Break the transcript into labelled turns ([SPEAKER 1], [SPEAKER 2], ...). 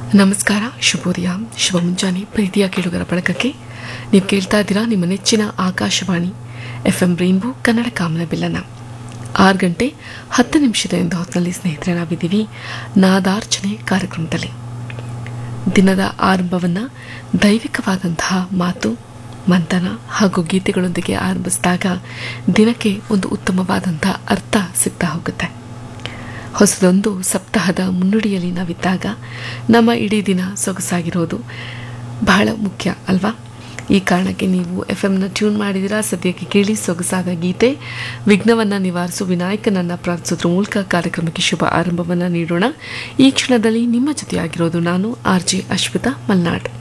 [SPEAKER 1] ನಮಸ್ಕಾರ ಶುಭೋದಯ ಶುಭ ಮುಂಜಾನೆ ಪ್ರೀತಿಯ ಕೇಳುಗರ ಬಳಗಕ್ಕೆ ನೀವು ಕೇಳ್ತಾ ಇದ್ದೀರಾ ನಿಮ್ಮ ನೆಚ್ಚಿನ Akashvani F M rainbow Kannada ಕಾಮನ ಬಿಲ್ಲನ ಆರು ಗಂಟೆ ಹತ್ತು ನಿಮಿಷದ ಎಂದು ಹೊತ್ತಿನಲ್ಲಿ ಸ್ನೇಹಿತರೆ ನಾವಿದ್ದೀವಿ ನಾದಾರ್ಚನೆ ಕಾರ್ಯಕ್ರಮದಲ್ಲಿ ದಿನದ ಆರಂಭವನ್ನು ದೈವಿಕವಾದಂತಹ ಮಾತು ಮಂಥನ ಹಾಗೂ ಗೀತೆಗಳೊಂದಿಗೆ ಆರಂಭಿಸಿದಾಗ ದಿನಕ್ಕೆ ಒಂದು ಉತ್ತಮವಾದಂತಹ ಅರ್ಥ ಸಿಗ್ತಾ ಹೋಗುತ್ತೆ ಹೊಸದೊಂದು ಸಪ್ತಾಹದ ಮುನ್ನುಡಿಯಲ್ಲಿ ನಾವಿದ್ದಾಗ ನಮ್ಮ ಇಡೀ ದಿನ ಸೊಗಸಾಗಿರೋದು ಬಹಳ ಮುಖ್ಯ ಅಲ್ವಾ ಈ ಕಾರಣಕ್ಕೆ ನೀವು ಎಫ್ ಎಮ್ನ ಟ್ಯೂನ್ ಮಾಡಿದಿರಾ ಸದ್ಯಕ್ಕೆ ಕೇಳಿ ಸೊಗಸಾದ ಗೀತೆ ವಿಘ್ನವನ್ನು ನಿವಾರಿಸು ವಿನಾಯಕನನ್ನು ಪ್ರಾರ್ಥಿಸೋದ್ರ ಮೂಲಕ ಕಾರ್ಯಕ್ರಮಕ್ಕೆ ಶುಭ ಆರಂಭವನ್ನು ನೀಡೋಣ ಈ ಕ್ಷಣದಲ್ಲಿ ನಿಮ್ಮ ಜೊತೆಯಾಗಿರೋದು ನಾನು ಆರ್ ಜೆ ಅಶ್ವಿತಾ ಮಲ್ನಾಡ್